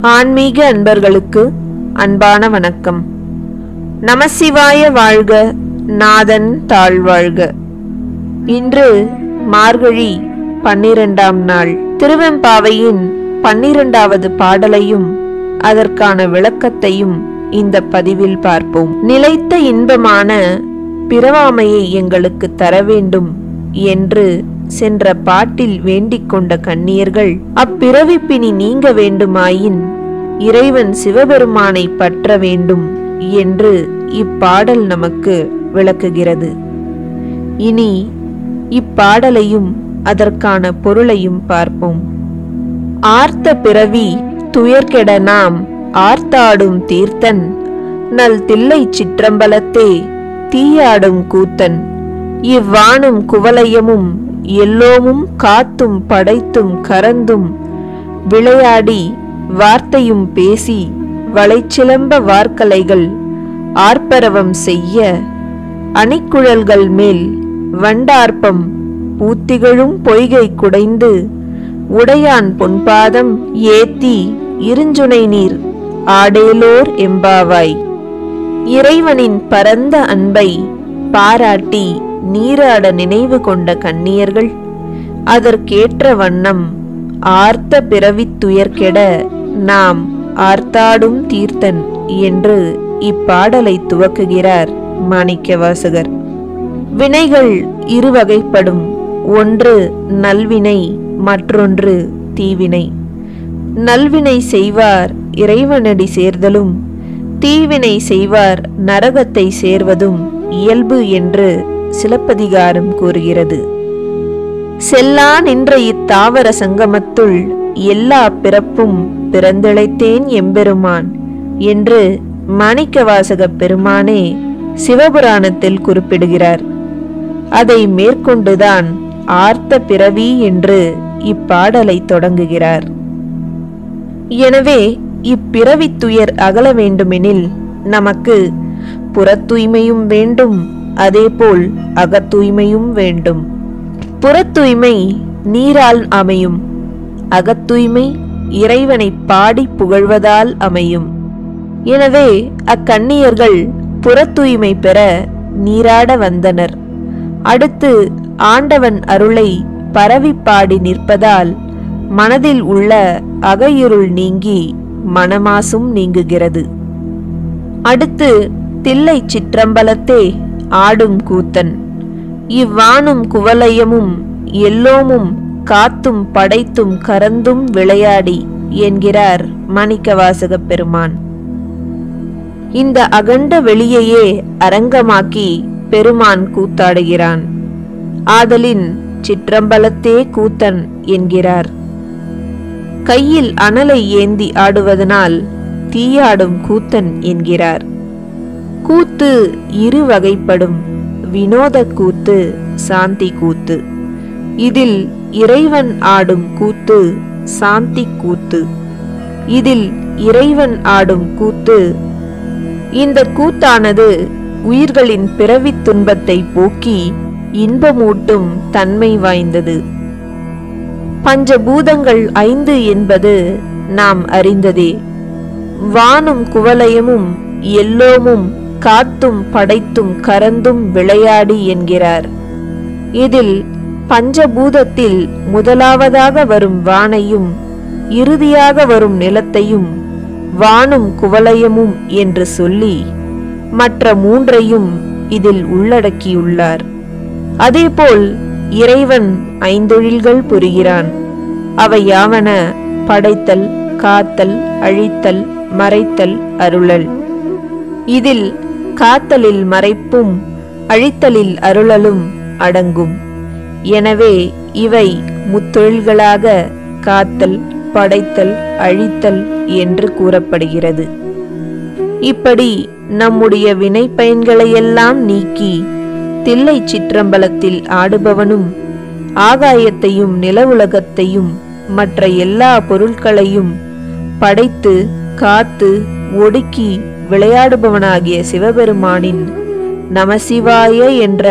ஆன்மீக அன்பர்களுக்கு அன்பான வணக்கம் நமசிவாய வாழ்க நாதன் தாழ்வாழ்க இன்று மார்கழி பன்னிரண்டாம் நாள் திருவெம்பாவையின் பன்னிரண்டாவது பாடலையும் அதற்கான விளக்கத்தையும் இந்த பதிவில் பார்ப்போம் நிலைத்த இன்பமான பிறவாமையை எங்களுக்கு தர வேண்டும் என்று சென்ற பாட்டில் வேண்டிக் கொண்ட கன்னியர்கள் அப்பிறவிப்பினி நீங்க வேண்டுமாயின் இறைவன் சிவபெருமானை பற்ற வேண்டும் என்று இப்பாடல் நமக்கு விளக்குகிறது இனி இப்பாடலையும் அதற்கான பொருளையும் பார்ப்போம் ஆர்த்த பிறவி துயர்கெட நாம் ஆர்த்தாடும் தீர்த்தன் நல் தில்லை சிற்றம்பலத்தே தீயாடும் கூத்தன் இவ்வாணும் குவலயமும் எல்லோமும் காத்தும் படைத்தும் கரந்தும் விளையாடி வார்த்தையும் பேசி வளைச்சிலம்ப வார்க்கலைகள் ஆர்ப்பரவம் செய்ய அணிக்குழல்கள் மேல் வண்டார்ப்பம் பூத்திகளும் பொய்கை குடைந்து உடையான் பொன்பாதம் ஏத்தி இருஞ்சுனை நீர் ஆடேலோர் எம்பாவாய் இறைவனின் பரந்த அன்பை பாராட்டி நீராட நினைவு கொண்ட கன்னியர்கள் அதற்கேற்ற வண்ணம் ஆர்த்த பிறவித் துயர்கெட நாம் ஆர்த்தாடும் தீர்த்தன் என்று இப்பாடலை துவக்குகிறார் மாணிக்கவாசகர் வினைகள் இருவகைப்படும் ஒன்று நல்வினை மற்றொன்று தீவினை நல்வினை செய்வார் இறைவனடி சேர்தலும் தீவினை செய்வார் நரகத்தை சேர்வதும் இயல்பு என்று சிலப்பதிகாரம் கூறுகிறது செல்லா நின்ற இத்தாவர சங்கமத்துள் எல்லா பிறப்பும் பிறந்திழைத்தேன் எம்பெருமான் என்று மாணிக்கவாசகப் பெருமானே சிவபுராணத்தில் குறிப்பிடுகிறார் அதை மேற்கொண்டுதான் ஆர்த்த பிறவி என்று இப்பாடலை தொடங்குகிறார் எனவே இப்பிறவி துயர் அகல வேண்டுமெனில் நமக்கு புறத்தூய்மையும் வேண்டும் அதேபோல் அகத்தூய்மையும் வேண்டும் புறத்தூய்மை நீரால் அமையும் அகத்தூய்மை இறைவனை பாடி புகழ்வதால் அமையும் எனவே அக்கன்னியர்கள் புறத்தூய்மை பெற நீராட வந்தனர் அடுத்து ஆண்டவன் அருளை பரவி பாடி நிற்பதால் மனதில் உள்ள அகையிருள் நீங்கி மனமாசும் நீங்குகிறது அடுத்து தில்லை சிற்றம்பலத்தே ஆடும் கூத்தன் இவ்வாணும் குவலயமும் எல்லோமும் காத்தும் படைத்தும் கரந்தும் விளையாடி என்கிறார் மாணிக்கவாசகப் பெருமான் இந்த அகண்ட வெளியையே அரங்கமாக்கி பெருமான் கூத்தாடுகிறான் ஆதலின் சிற்றம்பலத்தே கூத்தன் என்கிறார் கையில் அனலை ஏந்தி ஆடுவதனால் தீயாடும் கூத்தன் என்கிறார் கூத்து இரு வகைப்படும் வினோத கூத்து சாந்தி கூத்து இதில் இறைவன் ஆடும் கூத்து சாந்தி கூத்து இதில் இறைவன் ஆடும் கூத்து இந்த கூத்தானது உயிர்களின் பிறவித் துன்பத்தை போக்கி இன்பமூட்டும் தன்மை வாய்ந்தது பஞ்சபூதங்கள் ஐந்து என்பது நாம் அறிந்ததே வானும் குவலயமும் எல்லோமும் காத்தும் படைத்தும் கரந்தும் விளையாடி என்கிறார் இதில் பஞ்சபூதத்தில் முதலாவதாக வரும் வானையும் இறுதியாக வரும் நிலத்தையும் வானும் குவலயமும் என்று சொல்லி மற்ற மூன்றையும் இதில் உள்ளடக்கியுள்ளார் அதேபோல் இறைவன் ஐந்தொழில்கள் புரிகிறான் அவை யாவன படைத்தல் காத்தல் அழித்தல் மறைத்தல் அருளல் இதில் காத்தலில் மறைப்பும் அழித்தலில் அருளலும் அடங்கும் எனவே இவை முத்தொழில்களாக காத்தல் படைத்தல் அழித்தல் என்று கூறப்படுகிறது இப்படி நம்முடைய வினை பயன்களையெல்லாம் நீக்கி தில்லை சிற்றம்பலத்தில் ஆடுபவனும் ஆகாயத்தையும் நிலவுலகத்தையும் மற்ற எல்லா பொருட்களையும் படைத்து காத்து ஒடுக்கி விளையாடுபவனாகிய சிவபெருமானின் நமசிவாய என்ற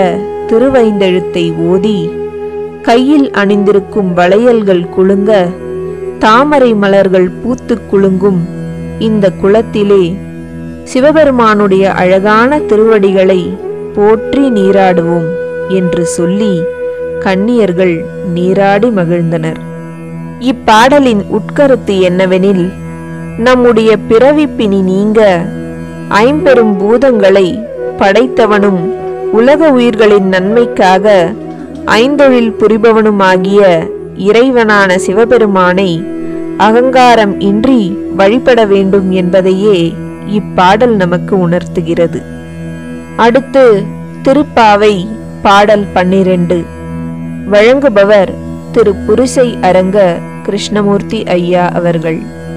திருவைந்தெழுத்தை ஓதி கையில் அணிந்திருக்கும் வளையல்கள் குலுங்க தாமரை மலர்கள் பூத்து குலுங்கும் இந்த குளத்திலே சிவபெருமானுடைய அழகான திருவடிகளை போற்றி நீராடுவோம் என்று சொல்லி கன்னியர்கள் நீராடி மகிழ்ந்தனர் இப்பாடலின் உட்கருத்து என்னவெனில் நம்முடைய பிறவிப்பினி நீங்க ஐம்பெரும் பூதங்களை படைத்தவனும் உலக உயிர்களின் நன்மைக்காக ஐந்தொழில் புரிபவனுமாகிய இறைவனான சிவபெருமானை அகங்காரம் இன்றி வழிபட வேண்டும் என்பதையே இப்பாடல் நமக்கு உணர்த்துகிறது அடுத்து திருப்பாவை பாடல் பன்னிரண்டு வழங்குபவர் திரு புரிசை அரங்க கிருஷ்ணமூர்த்தி ஐயா அவர்கள்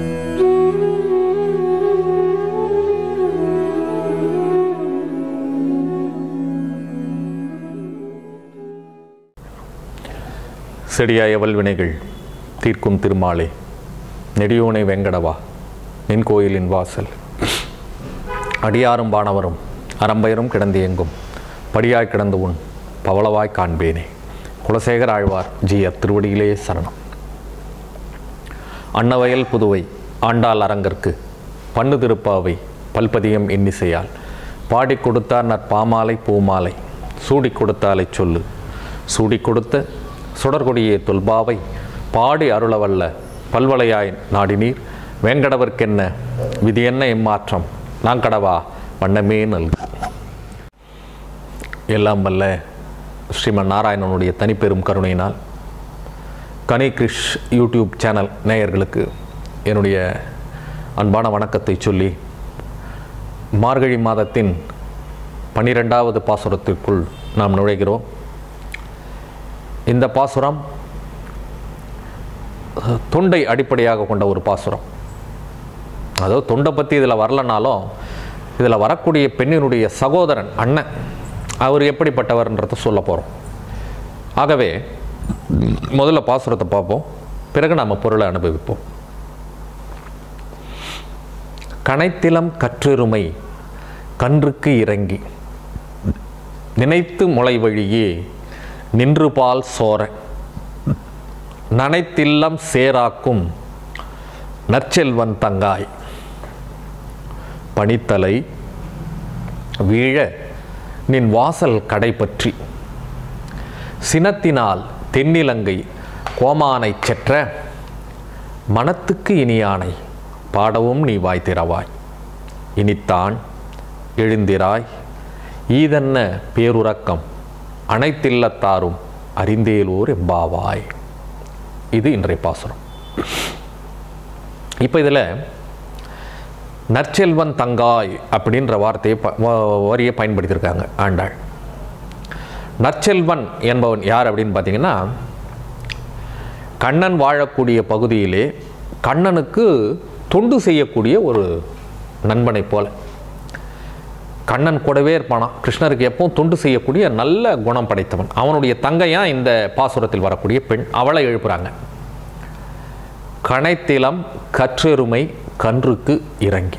செடியாய வல்வினைகள் தீர்க்கும் திருமாலே நெடியோனை வெங்கடவா நின் கோயிலின் வாசல் அடியாரும் வானவரும் அரம்பயரும் கிடந்து எங்கும் படியாய் கிடந்து உன் பவளவாய் காண்பேனே குலசேகர ஆழ்வார் ஜி திருவடியிலே சரணம் அன்னவயல் புதுவை ஆண்டாள் அரங்கற்கு பண்ணு திருப்பாவை பல்பதியம் இன்னிசையால் பாடிக் கொடுத்தார் நற்பாமாலை பூமாலை சூடிக் கொடுத்தாலை சொல்லு சூடிக் கொடுத்த சுடர்கொடியே தொல்பாவை பாடி அருளவல்ல பல்வளையாய் நாடினீர் வேங்கடவர்க்கென்ன விதி என்ன எம்மாற்றம் நாங்கடவா வண்ணமே நல்கு எல்லாம் வல்ல ஸ்ரீமன் நாராயணனுடைய தனிப்பெரும் கருணையினால் கனி கிரிஷ் யூடியூப் சேனல் நேயர்களுக்கு என்னுடைய அன்பான வணக்கத்தை சொல்லி மார்கழி மாதத்தின் பன்னிரெண்டாவது பாசுரத்திற்குள் நாம் நுழைகிறோம் இந்த பாசுரம் அஹ், தொண்டை அடிப்படையாக கொண்ட ஒரு பாசுரம் அதாவது தொண்டை பற்றி இதில் வரலனாலும் இதில் வரக்கூடிய பெண்ணினுடைய சகோதரன் அண்ணன் அவர் எப்படிப்பட்டவர்ன்றதை சொல்ல போகிறோம் ஆகவே முதல்ல பாசுரத்தை பார்ப்போம் பிறகு நம்ம பொருளை அனுபவிப்போம் கனைத்திலம் கற்றெருமை கன்றுக்கு இறங்கி நினைத்து முளை வழியே நின்று பால் சோர நனைத்தில்லம் சேராக்கும் நற்செல்வன் தங்காய் பனித்தலை வீழ நின் வாசல் கடை பற்றி சினத்தினால் தென்னிலங்கை கோமானைச் செற்ற மனத்துக்கு இனியானை பாடவும் நீ வாய் திறவாய் இனித்தான் எழுந்திராய் ஈதன்ன பேருறக்கம் அனைத்தில்லத்தாரும் அறிந்தேலோர் எம்பாவாய் இது இன்றைய பாசுரம் இப்போ இதில் நற்செல்வன் தங்காய் அப்படின்ற வார்த்தையை ப- வ- வரியை பயன்படுத்தியிருக்காங்க ஆண்டாள் நற்செல்வன் என்பவன் யார் அப்படின்னு பார்த்தீங்கன்னா கண்ணன் வாழக்கூடிய பகுதியிலே கண்ணனுக்கு தொண்டு செய்யக்கூடிய ஒரு நண்பனைப் போல கண்ணன் கூடவே இருப்பானாம் கிருஷ்ணருக்கு எப்பவும் தொண்டு செய்யக்கூடிய நல்ல குணம் படைத்தவன் அவனுடைய தங்கையா இந்த பாசுரத்தில் வரக்கூடிய பெண் அவளை எழுப்புறாங்க கனைத்திலம் கற்றெருமை கன்றுக்கு இறங்கி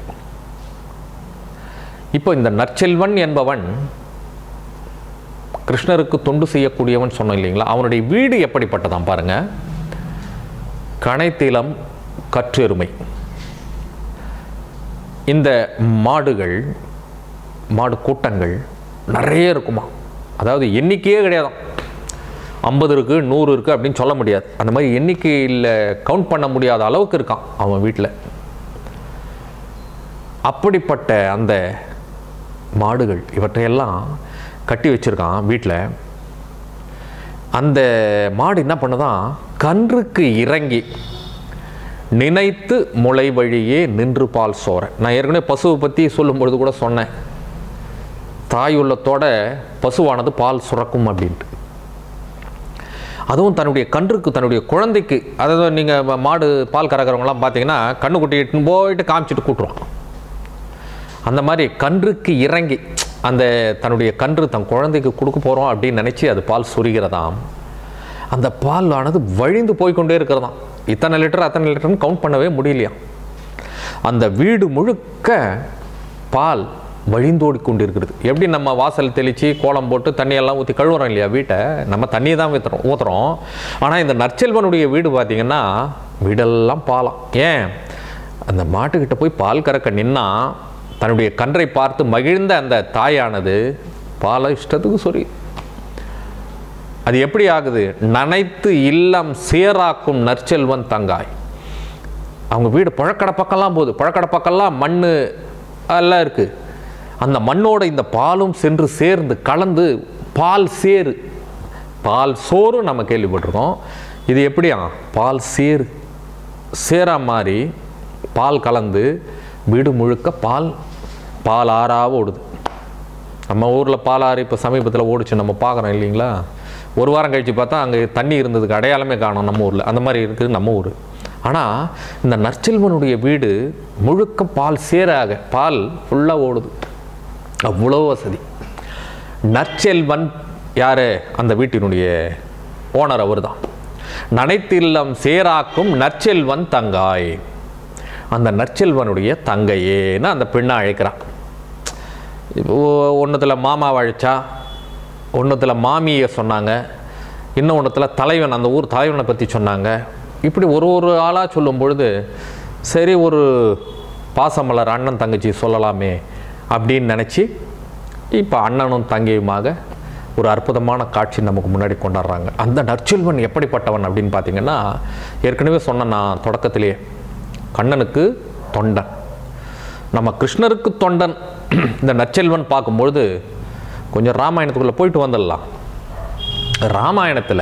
இப்போ இந்த நற்செல்வன் என்பவன் கிருஷ்ணருக்கு தொண்டு செய்யக்கூடியவன் சொன்னோம் இல்லைங்களா அவனுடைய வீடு எப்படிப்பட்டதாம் பாருங்க கனைத்திலம் கற்றெருமை இந்த மாடுகள் மாடு கூட்டங்கள் நிறைய இருக்குமா அதாவது எண்ணிக்கையே கிடையாதாம் ஐம்பது இருக்குது நூறு இருக்குது அப்படின்னு சொல்ல முடியாது அந்த மாதிரி எண்ணிக்கையில் கவுண்ட் பண்ண முடியாத அளவுக்கு இருக்கான் அவன் வீட்டில் அப்படிப்பட்ட அந்த மாடுகள் இவற்றையெல்லாம் கட்டி வச்சிருக்கான் வீட்டில் அந்த மாடு என்ன பண்ணுதான் கன்றுக்கு இறங்கி நினைத்து முளை வழியே நின்று பால் சோர நான் ஏற்கனவே பசுவை பற்றி சொல்லும்பொழுது கூட சொன்னேன் தாய் உள்ளத்தோட பசுவானது பால் சுரக்கும் அப்படின்ட்டு அதுவும் தன்னுடைய கன்றுக்கு தன்னுடைய குழந்தைக்கு அதாவது நீங்கள் மாடு பால் கறக்கிறவங்களாம் பார்த்தீங்கன்னா கண்ணுக்குட்டி இட்டுன்னு போயிட்டு காமிச்சிட்டு கூட்டுருவான் அந்த மாதிரி கன்றுக்கு இறங்கி அந்த தன்னுடைய கன்று தன் குழந்தைக்கு கொடுக்க போகிறோம் அப்படின்னு நினச்சி அது பால் சொரிகிறதாம் அந்த பால் ஆனது வழிந்து போய்க்கொண்டே இருக்கிறதாம் இத்தனை லிட்டர் அத்தனை லிட்டர்னு கவுண்ட் பண்ணவே முடியலையாம் அந்த வீடு முழுக்க பால் வழிந்தோடி கொண்டிருக்கிறது எப்படி நம்ம வாசல் தெளித்து கோலம் போட்டு தண்ணியெல்லாம் ஊற்றி கழுவுறோம் இல்லையா வீட்டை நம்ம தண்ணியை தான் ஊற்றுறோம் ஊற்றுறோம் ஆனால் இந்த நற்செல்வனுடைய வீடு பார்த்தீங்கன்னா வீடெல்லாம் பாலம் ஏன் அந்த மாட்டுக்கிட்ட போய் பால் கறக்க நின்னா தன்னுடைய கன்றை பார்த்து மகிழ்ந்த அந்த தாயானது பாலை இஷ்டத்துக்கு சொல்லி அது எப்படி ஆகுது நனைத்து இல்லம் சேராக்கும் நற்செல்வன் தங்காய் அவங்க வீடு பழக்கடை பக்கம்லாம் போகுது பழக்கடை பக்கம்லாம் மண் எல்லாம் இருக்குது அந்த மண்ணோட இந்த பாலும் சென்று சேர்ந்து கலந்து பால் சேரு பால் சோறு நம்ம கேள்விப்பட்டிருக்கோம் இது எப்படியா பால் சேரு சேரா மாதிரி பால் கலந்து வீடு முழுக்க பால் பால் ஆறாக ஓடுது நம்ம ஊரில் பாலாறு இப்போ சமீபத்தில் ஓடிச்சு நம்ம பார்க்குறோம் இல்லைங்களா ஒரு வாரம் கழித்து பார்த்தா அங்கே தண்ணி இருந்ததுக்கு அடையாளமே காணும் நம்ம ஊரில் அந்த மாதிரி இருக்குது நம்ம ஊர் ஆனால் இந்த நற்செல்வனுடைய வீடு முழுக்க பால் சேராக பால் ஃபுல்லாக ஓடுது அவ்வளோ வசதி நற்செல்வன் யார் அந்த வீட்டினுடைய ஓனர் அவர் தான் நனைத்தில்லம் சேராக்கும் நற்செல்வன் தங்காய் அந்த நற்செல்வனுடைய தங்கையேன்னு அந்த பெண்ணை அழைக்கிறான் ஒன்றுத்தில் மாமாவை அழைச்சா ஒன்றுத்தில் மாமியை சொன்னாங்க இன்னும் ஒன்றுத்தில் தலைவன் அந்த ஊர் தலைவனை பற்றி சொன்னாங்க இப்படி ஒரு ஒரு ஆளாக சொல்லும் பொழுது சரி ஒரு பாசமலர் அண்ணன் தங்கச்சி சொல்லலாமே அப்படின்னு நினச்சி இப்போ அண்ணனும் தங்கையுமாக ஒரு அற்புதமான காட்சி நமக்கு முன்னாடி கொண்டாடுறாங்க அந்த நற்செல்வன் எப்படிப்பட்டவன் அப்படின்னு பார்த்தீங்கன்னா ஏற்கனவே சொன்ன நான் தொடக்கத்திலேயே கண்ணனுக்கு தொண்டன் நம்ம கிருஷ்ணருக்கு தொண்டன் இந்த நற்செல்வன் பார்க்கும்பொழுது கொஞ்சம் ராமாயணத்துக்குள்ளே போயிட்டு வந்துடலாம் ராமாயணத்தில்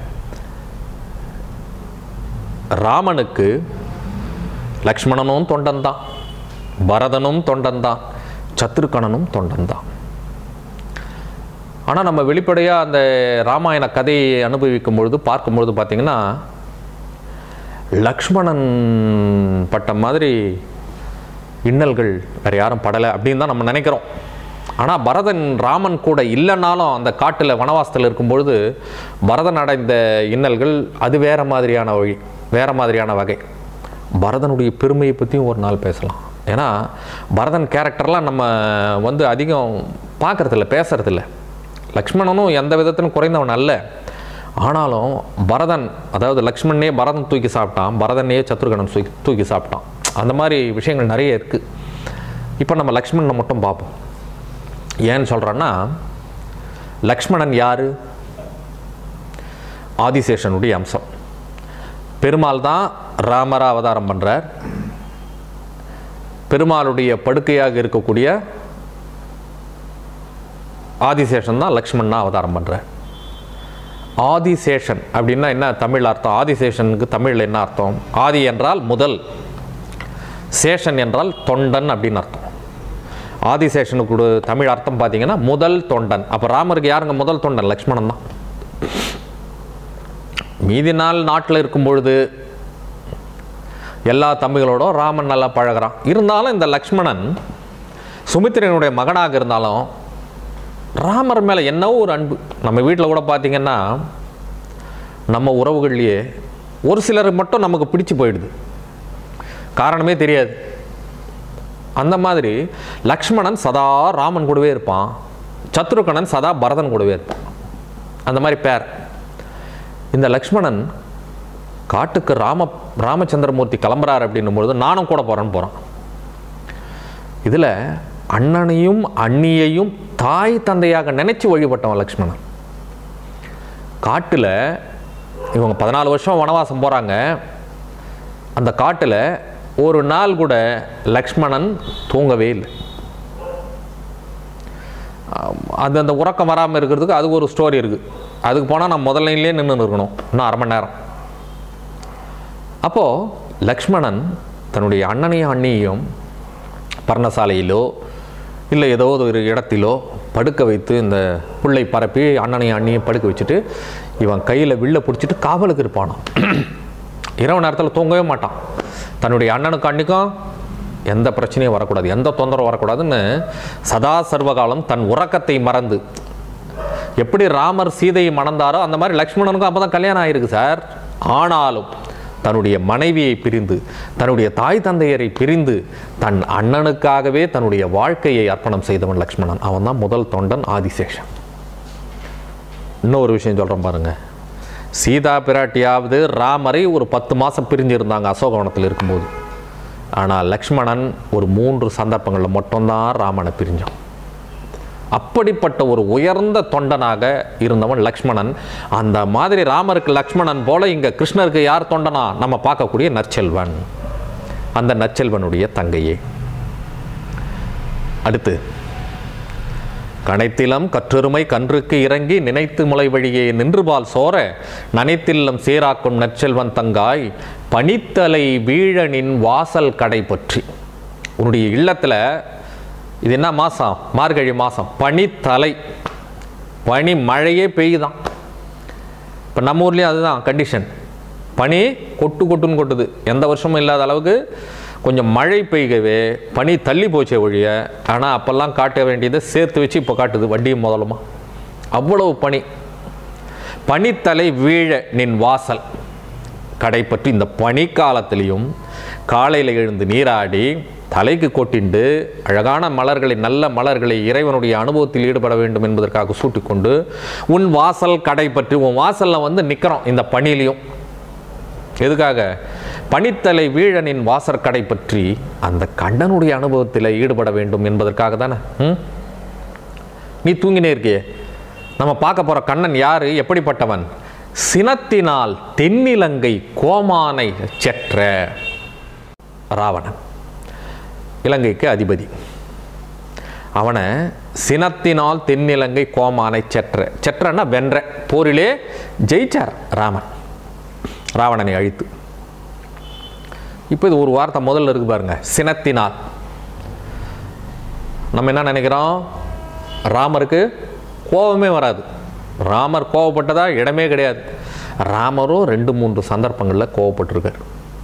ராமனுக்கு லக்ஷ்மணனும் தொண்டன் தான் பரதனும் தொண்டன் தான் சத்ருகணனும் தொண்டன் தான் ஆனால் நம்ம வெளிப்படையாக அந்த ராமாயண கதையை அனுபவிக்கும் பொழுது பார்க்கும் பொழுது பார்த்திங்கன்னா லக்ஷ்மணன் பட்ட மாதிரி இன்னல்கள் வேறு யாரும் படலை அப்படின்னு தான் நம்ம நினைக்கிறோம் ஆனால் பரதன் ராமன் கூட இல்லைனாலும் அந்த காட்டில் வனவாசத்தில் இருக்கும்பொழுது பரதன் அடைந்த இன்னல்கள் அது வேறு மாதிரியான வழி வேறு மாதிரியான வகை பரதனுடைய பெருமையை பற்றியும் ஒரு நாள் பேசலாம் ஏன்னா பரதன் கேரக்டர்லாம் நம்ம வந்து அதிகம் பார்க்குறதில்ல பேசுறதில்ல லக்ஷ்மணனும் எந்த விதத்திலும் குறைந்தவன் அல்ல ஆனாலும் பரதன் அதாவது லக்ஷ்மணனே பரதன் தூக்கி சாப்பிட்டான் பரதனையே சத்ருகணன் தூக்கி தூக்கி சாப்பிட்டான் அந்த மாதிரி விஷயங்கள் நிறைய இருக்குது இப்போ நம்ம லக்ஷ்மணனை மட்டும் பார்ப்போம் ஏன்னு சொல்கிறேன்னா லக்ஷ்மணன் யார் ஆதிசேஷனுடைய அம்சம் பெருமாள் தான் ராமரா அவதாரம் பண்ணுறார் பெருமாளுடைய படுக்கையாக இருக்கக்கூடிய ஆதிசேஷன் தான் லக்ஷ்மணனா அவதாரம் பண்ணுறார் ஆதிசேஷன் அப்படின்னா என்ன தமிழ் அர்த்தம் ஆதிசேஷனுக்கு தமிழில் என்ன அர்த்தம் ஆதி என்றால் முதல் சேஷன் என்றால் தொண்டன் அப்படின்னு அர்த்தம் ஆதிசேஷனுக்கு தமிழ் அர்த்தம் பார்த்தீங்கன்னா முதல் தொண்டன் அப்போ ராமருக்கு யாருங்க முதல் தொண்டன் லக்ஷ்மணன் தான் மீதி நாள் நாட்டில் இருக்கும் பொழுது எல்லா தம்பிகளோட ராமன் நல்லா பழகுறான் இருந்தாலும் இந்த லக்ஷ்மணன் சுமித்திரனுடைய மகனாக இருந்தாலும் ராமர் மேலே என்னவோ ஒரு அன்பு நம்ம வீட்டில் கூட பார்த்தீங்கன்னா நம்ம உறவுகள்லேயே ஒரு சிலருக்கு மட்டும் நமக்கு பிடிச்சு போயிடுது காரணமே தெரியாது அந்த மாதிரி லக்ஷ்மணன் சதா ராமன் கூடவே இருப்பான் சத்ருகணன் சதா பரதன் கூடவே இருப்பான் அந்த மாதிரி பேர் இந்த லக்ஷ்மணன் காட்டுக்கு ராம ராமச்சந்திரமூர்த்தி கிளம்புறார் அப்படின்னும் பொழுது நானும் கூட போகிறேன்னு போகிறான் இதில் அண்ணனையும் அண்ணியையும் தாய் தந்தையாக நினைச்சு வழிபட்டவன் லக்ஷ்மணன் காட்டில் இவங்க பதினாலு வருஷம் வனவாசம் போகிறாங்க அந்த காட்டில் ஒரு நாள் கூட லக்ஷ்மணன் தூங்கவே இல்லை அது அந்த உறக்கம் வராமல் இருக்கிறதுக்கு அது ஒரு ஸ்டோரி இருக்குது அதுக்கு போனால் நான் முதல் லைன்லேயே நின்று இருக்கணும் இன்னும் அரை மணி நேரம் அப்போது லக்ஷ்மணன் தன்னுடைய அண்ணனையும் அண்ணியையும் பர்ணசாலையிலோ இல்லை ஏதோ ஒரு இடத்திலோ படுக்க வைத்து இந்த புள்ளை பரப்பி அண்ணனையும் அண்ணியும் படுக்க வச்சுட்டு இவன் கையில் வில்ல பிடிச்சிட்டு காவலுக்கு இருப்பானான் இரவு நேரத்தில் தூங்கவே மாட்டான் தன்னுடைய அண்ணனுக்கு அண்ணிக்கும் எந்த பிரச்சனையும் வரக்கூடாது எந்த தொந்தரவும் வரக்கூடாதுன்னு சதா சர்வகாலம் தன் உறக்கத்தை மறந்து எப்படி ராமர் சீதையை மணந்தாரோ அந்த மாதிரி லக்ஷ்மணனுக்கும் அப்போ தான் கல்யாணம் ஆயிருக்கு சார் ஆனாலும் தன்னுடைய மனைவியை பிரிந்து தன்னுடைய தாய் தந்தையரை பிரிந்து தன் அண்ணனுக்காகவே தன்னுடைய வாழ்க்கையை அர்ப்பணம் செய்தவன் லக்ஷ்மணன் அவன் தான் முதல் தொண்டன் ஆதிசேஷன் இன்னொரு விஷயம் சொல்கிறேன் பாருங்க சீதா பிராட்டியாவது ராமரை ஒரு பத்து மாதம் பிரிஞ்சிருந்தாங்க அசோகவனத்தில் இருக்கும்போது ஆனால் லக்ஷ்மணன் ஒரு மூன்று சந்தர்ப்பங்களில் மட்டும்தான் ராமனை பிரிஞ்சான் அப்படிப்பட்ட ஒரு உயர்ந்த தொண்டனாக இருந்தவன் லக்ஷ்மணன் அந்த மாதிரி ராமருக்கு லக்ஷ்மணன் போல இங்க கிருஷ்ணருக்கு யார் தொண்டனா நம்ம பார்க்கக்கூடிய நற்செல்வன் அந்த நற்செல்வனுடைய தங்கையே அடுத்து கனைத்திலம் கற்றொருமை கன்றுக்கு இறங்கி நினைத்து முளை வழியே நின்றுபால் சோர நனைத்தில்லம் சீராக்கும் நற்செல்வன் தங்காய் பனித்தலை வீழனின் வாசல் கடை பற்றி உன்னுடைய இல்லத்தில் இது என்ன மாதம் மார்கழி மாதம் பனித்தலை பனி மழையே பெய்யுதான் இப்போ நம்ம ஊர்லேயும் அதுதான் கண்டிஷன் பனி கொட்டு கொட்டுன்னு கொட்டுது எந்த வருஷமும் இல்லாத அளவுக்கு கொஞ்சம் மழை பெய்யவே பனி தள்ளி போச்சே ஒழிய ஆனால் அப்போல்லாம் காட்ட வேண்டியதை சேர்த்து வச்சு இப்போ காட்டுது வண்டியும் முதலுமா அவ்வளவு பனி பனித்தலை வீழ நின் வாசல் கடை பற்றி இந்த பனிக்காலத்திலையும் காலையில் எழுந்து நீராடி தலைக்கு கொட்டிண்டு அழகான மலர்களை நல்ல மலர்களை இறைவனுடைய அனுபவத்தில் ஈடுபட வேண்டும் என்பதற்காக சூட்டிக்கொண்டு உன் வாசல் கடை பற்றி உன் வாசலில் வந்து நிற்கிறோம் இந்த பனியிலையும் எதுக்காக பனித்தலை வீழனின் வாசற்கடை பற்றி அந்த கண்ணனுடைய அனுபவத்தில் ஈடுபட வேண்டும் என்பதற்காக தானே ம்? நீ தூங்கினே இருக்கியே நம்ம பார்க்க போற கண்ணன் யாரு எப்படிப்பட்டவன் சினத்தினால் தென்னிலங்கை கோமானை செற்ற ராவணன் இலங்கைக்கு அதிபதி அவனை சினத்தினால் தென்னிலங்கை கோமானை செற்ற செற்றன்னா வென்ற போரிலே ஜெயிச்சார் ராமன் ராவணனை அழித்து இப்போ இது ஒரு வார்த்தை முதல்ல இருக்கு பாருங்க சினத்தினால் நம்ம என்ன நினைக்கிறோம் ராமருக்கு கோபமே வராது ராமர் கோவப்பட்டதா இடமே கிடையாது ராமரும் ரெண்டு மூன்று சந்தர்ப்பங்களில் கோவப்பட்டிருக்கார்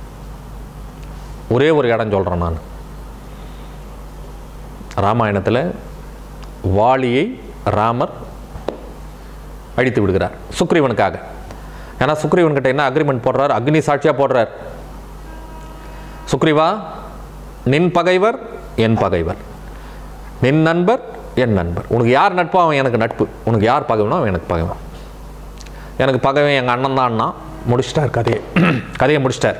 ஒரே ஒரு இடம் சொல்கிறேன் நான் ராமாயணத்தில் வாலியை ராமர் அழித்து விடுகிறார் சுக்ரீவனுக்காக ஏன்னா சுக்ரீவன் கிட்ட என்ன அக்ரிமெண்ட் போடுறார் அக்னி சாட்சியாக போடுறார் சுக்ரீவா நின் பகைவர் என் பகைவர் நின் நண்பர் என் நண்பர் உனக்கு யார் நட்போ அவன் எனக்கு நட்பு உனக்கு யார் பகைவனோ அவன் எனக்கு பகைவன் எனக்கு பகைவன் எங்கள் அண்ணன் தான்னா முடிச்சிட்டார் கதையை கதையை முடிச்சிட்டார்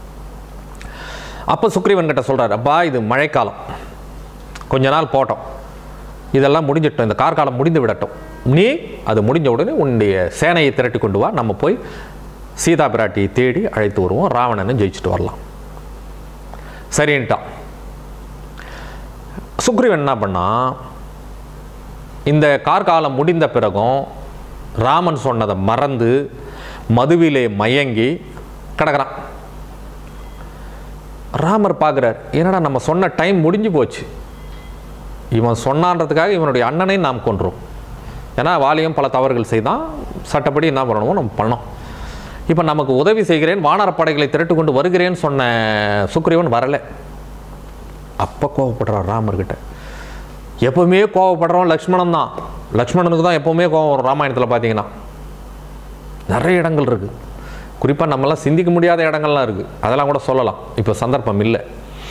அப்போ சுக்ரீவன் கிட்ட சொல்கிறார் அப்பா இது மழைக்காலம் கொஞ்ச நாள் போட்டோம் இதெல்லாம் முடிஞ்சிட்டோம் இந்த கார்காலம் முடிந்து விடட்டும் நீ அது முடிஞ்ச உடனே உன்னுடைய சேனையை திரட்டி கொண்டு வா நம்ம போய் சீதா பிராட்டியை தேடி அழைத்து வருவோம் ராவணனை ஜெயிச்சுட்டு வரலாம் சரின்ட்டான் சுக்ரீவன் என்ன பண்ணா இந்த கார்காலம் முடிந்த பிறகும் ராமன் சொன்னதை மறந்து மதுவிலே மயங்கி கிடக்குறான் ராமர் பார்க்குறார் என்னடா நம்ம சொன்ன டைம் முடிஞ்சு போச்சு இவன் சொன்னான்றதுக்காக இவனுடைய அண்ணனை நாம் கொன்றோம் ஏன்னா வாலியம் பல தவறுகள் செய்தான் சட்டப்படி என்ன பண்ணணுமோ நம்ம பண்ணோம் இப்போ நமக்கு உதவி செய்கிறேன் வானரப் படைகளை திரட்டு கொண்டு வருகிறேன்னு சொன்ன சுக்ரீவன் வரலை அப்போ கோவப்படுறார் ராமர்கிட்ட எப்பவுமே கோவப்படுறவன் லக்ஷ்மணன் தான் லக்ஷ்மணனுக்கு தான் எப்பவுமே கோவம் வரும் ராமாயணத்தில் பார்த்தீங்கன்னா நிறைய இடங்கள் இருக்குது குறிப்பாக நம்மலாம் சிந்திக்க முடியாத இடங்கள்லாம் இருக்குது அதெல்லாம் கூட சொல்லலாம் இப்போ சந்தர்ப்பம் இல்லை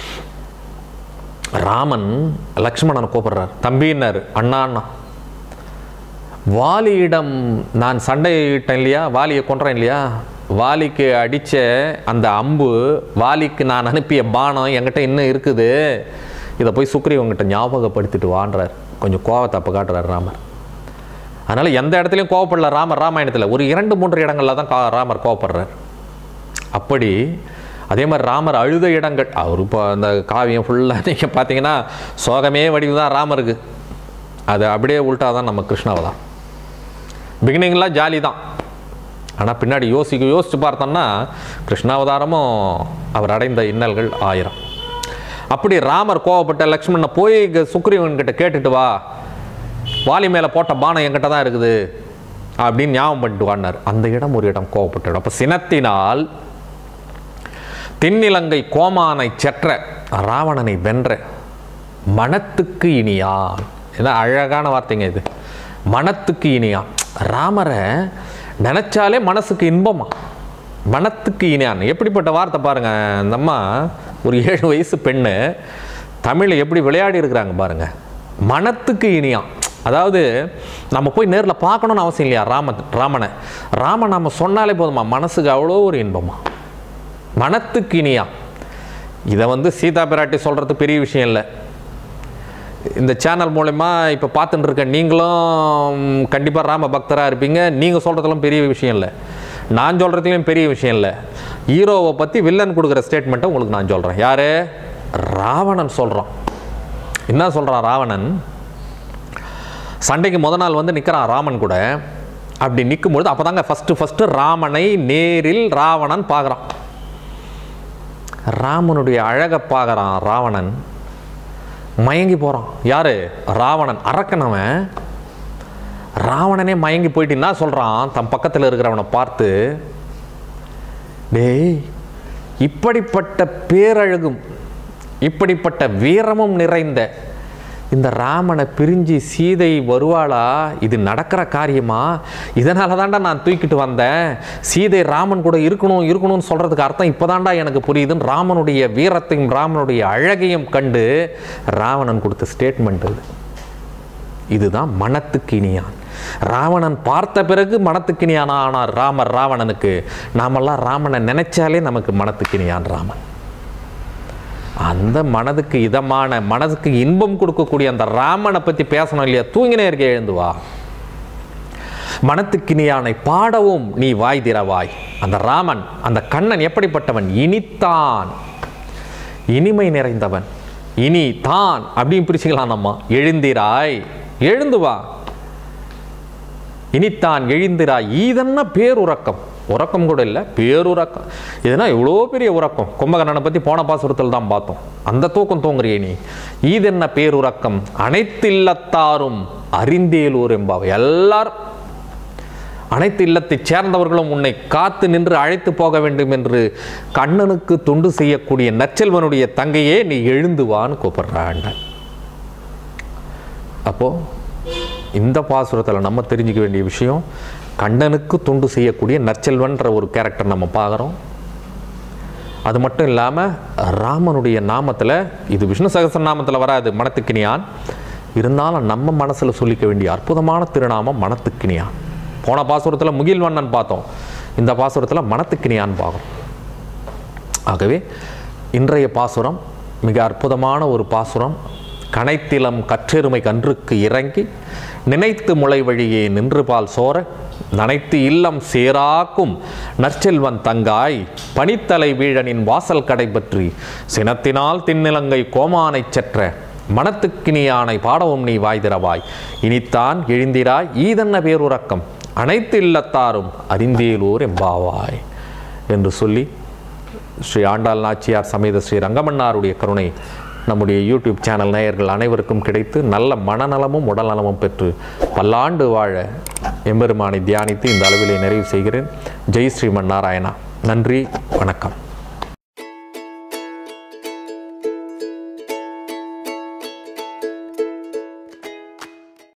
ராமன் லக்ஷ்மணனை கூப்பிடுறார் தம்பின்னாரு அண்ணா அண்ணா வாலியிடம் நான் சண்டையிட்டேன் இல்லையா வாலியை கொன்றேன் இல்லையா வாலிக்கு அடித்த அந்த அம்பு வாலிக்கு நான் அனுப்பிய பானம் என்கிட்ட இன்னும் இருக்குது இதை போய் சுக்ரீவன்கிட்ட ஞாபகப்படுத்திட்டு வான்றார் கொஞ்சம் கோவத்தை அப்போ காட்டுறார் ராமர் அதனால் எந்த இடத்துலையும் கோவப்படல ராமர் ராமாயணத்தில் ஒரு இரண்டு மூன்று இடங்களில் தான் கா ராமர் கோவப்படுறார் அப்படி அதே மாதிரி ராமர் அழுத இடங்கள் அவர் இப்போ அந்த காவியம் ஃபுல்லாக நீங்கள் பார்த்தீங்கன்னா சோகமே வடிவு தான் ராமருக்கு அது அப்படியே உள்ட்டா தான் நம்ம கிருஷ்ணாவதான் பிகினிங்லாம் ஜாலி தான் ஆனால் பின்னாடி யோசிக்க யோசித்து பார்த்தோம்னா கிருஷ்ணாவதாரமும் அவர் அடைந்த இன்னல்கள் ஆயிரம் அப்படி ராமர் கோவப்பட்ட லக்ஷ்மணனை போய் இங்க சுக்ரீவன் கிட்ட கேட்டுட்டு வா வாலி மேலே போட்ட பானம் என்கிட்ட தான் இருக்குது அப்படின்னு ஞாபகம் பண்ணிட்டு வாடினார் அந்த இடம் ஒரு இடம் கோவப்பட்ட இடம் அப்போ சினத்தினால் தென்னிலங்கை கோமானை செற்ற ராவணனை வென்ற மனத்துக்கு இனியான் என்ன அழகான வார்த்தைங்க இது மனத்துக்கு இனியான் ராமரை நினைச்சாலே மனசுக்கு இன்பமா மனத்துக்கு இனியான் எப்படிப்பட்ட வார்த்தை பாருங்க அந்த அம்மா ஒரு ஏழு வயசு பெண்ணு தமிழில் எப்படி விளையாடி இருக்கிறாங்க பாருங்க மனத்துக்கு இனியான் அதாவது நம்ம போய் நேரில் பார்க்கணும்னு அவசியம் இல்லையா ராம ராமனை ராமன் நம்ம சொன்னாலே போதுமா மனசுக்கு அவ்வளோ ஒரு இன்பமா மனத்துக்கு இனியா இதை வந்து சீதா பிராட்டி சொல்கிறது பெரிய விஷயம் இல்லை இந்த சேனல் மூலயமா இப்போ பார்த்துட்டு இருக்க நீங்களும் கண்டிப்பாக ராம பக்தராக இருப்பீங்க நீங்கள் சொல்கிறதுலாம் பெரிய விஷயம் இல்லை நான் சொல்கிறதுலையும் பெரிய விஷயம் இல்லை ஹீரோவை பற்றி வில்லன் கொடுக்குற ஸ்டேட்மெண்ட்டை உங்களுக்கு நான் சொல்கிறேன் யார் ராவணன் சொல்கிறான் என்ன சொல்கிறான் ராவணன் சண்டைக்கு முத நாள் வந்து நிற்கிறான் ராமன் கூட அப்படி நிற்கும்பொழுது அப்போ தாங்க ஃபஸ்ட்டு ஃபஸ்ட்டு ராமனை நேரில் ராவணன் பார்க்குறான் ராமனுடைய அழகை பார்க்குறான் ராவணன் மயங்கி போகிறான் யாரு ராவணன் அரக்கனவன் ராவணனே மயங்கி போயிட்டு என்ன சொல்கிறான் தன் பக்கத்தில் இருக்கிறவனை பார்த்து டேய் இப்படிப்பட்ட பேரழகும் இப்படிப்பட்ட வீரமும் நிறைந்த இந்த ராமனை பிரிஞ்சு சீதை வருவாளா இது நடக்கிற காரியமா இதனால தாண்டா நான் தூக்கிட்டு வந்தேன் சீதை ராமன் கூட இருக்கணும் இருக்கணும்னு சொல்கிறதுக்கு அர்த்தம் இப்போதாண்டா எனக்கு புரியுதுன்னு ராமனுடைய வீரத்தையும் ராமனுடைய அழகையும் கண்டு ராவணன் கொடுத்த ஸ்டேட்மெண்ட் இது இதுதான் மனத்துக்கு இனியான் ராவணன் பார்த்த பிறகு மனத்துக்கு இனியான் ஆனார் ராமர் ராவணனுக்கு நாமெல்லாம் ராமனை நினைச்சாலே நமக்கு மனத்துக்கு இனியான் ராமன் அந்த மனதுக்கு இதமான மனதுக்கு இன்பம் கொடுக்கக்கூடிய அந்த ராமனை பற்றி பேசணும் இல்லையா தூங்கினே இருக்க எழுந்து வா மனத்துக்கினியானை பாடவும் நீ வாய் திறவாய் அந்த ராமன் அந்த கண்ணன் எப்படிப்பட்டவன் இனித்தான் இனிமை நிறைந்தவன் இனி தான் அப்படின்னு பிரிச்சுக்கலாம் நம்ம எழுந்திராய் எழுந்து வா இனித்தான் எழுந்திராய் ஈதன்ன பேருறக்கம் உறக்கம் கூட இல்லை பேருறக்கம் இதுனா எவ்வளோ பெரிய உறக்கம் கும்பகர்ணனை பற்றி போன பாசுரத்தில் தான் பார்த்தோம் அந்த தூக்கம் தூங்குறியே நீ ஈதென்ன பேருறக்கம் அனைத்து இல்லத்தாரும் அறிந்தேலூர் என்பாவை எல்லாரும் அனைத்து இல்லத்தைச் சேர்ந்தவர்களும் உன்னை காத்து நின்று அழைத்து போக வேண்டும் என்று கண்ணனுக்கு தொண்டு செய்யக்கூடிய நற்செல்வனுடைய தங்கையே நீ எழுந்து வான்னு கூப்பிடுறாண்ட அப்போ இந்த பாசுரத்தில் நம்ம தெரிஞ்சுக்க வேண்டிய விஷயம் கண்ணனுக்கு தொண்டு செய்யக்கூடிய நற்செல்வன்ற ஒரு கேரக்டர் நம்ம பார்க்குறோம் அது மட்டும் இல்லாமல் ராமனுடைய நாமத்தில் இது விஷ்ணு சகசரநாமத்தில் வராது மனத்துக்கினியான் இருந்தாலும் நம்ம மனசில் சொல்லிக்க வேண்டிய அற்புதமான திருநாமம் மனத்துக்கினியான் போன பாசுரத்தில் முகில்வண்ணன் பார்த்தோம் இந்த பாசுரத்தில் மனத்துக்கினியான் பார்க்குறோம் ஆகவே இன்றைய பாசுரம் மிக அற்புதமான ஒரு பாசுரம் கனைத்திலம் கற்றெருமை கன்றுக்கு இறங்கி நினைத்து முளை வழியே நின்று பால் சோர நனைத்து இல்லம் சேராக்கும் நற்செல்வன் தங்காய் பனித்தலை வீழனின் வாசல் கடை பற்றி சினத்தினால் திண்ணிலங்கை கோமானைச் செற்ற மனத்துக்கினியானை பாடவும் நீ வாய்திரவாய் இனித்தான் எழுந்திராய் ஈதன்ன பேருறக்கம் அனைத்து இல்லத்தாரும் அறிந்தேலூர் எம்பாவாய் என்று சொல்லி ஸ்ரீ ஆண்டாள் நாச்சியார் சமேத ஸ்ரீ ரங்கமன்னாருடைய கருணை நம்முடைய யூடியூப் சேனல் நேயர்கள் அனைவருக்கும் கிடைத்து நல்ல மனநலமும் உடல்நலமும் பெற்று பல்லாண்டு வாழ எம்பெருமானை தியானித்து இந்த அளவிலே நிறைவு செய்கிறேன் ஜெய் ஸ்ரீமன் நாராயணா நன்றி வணக்கம்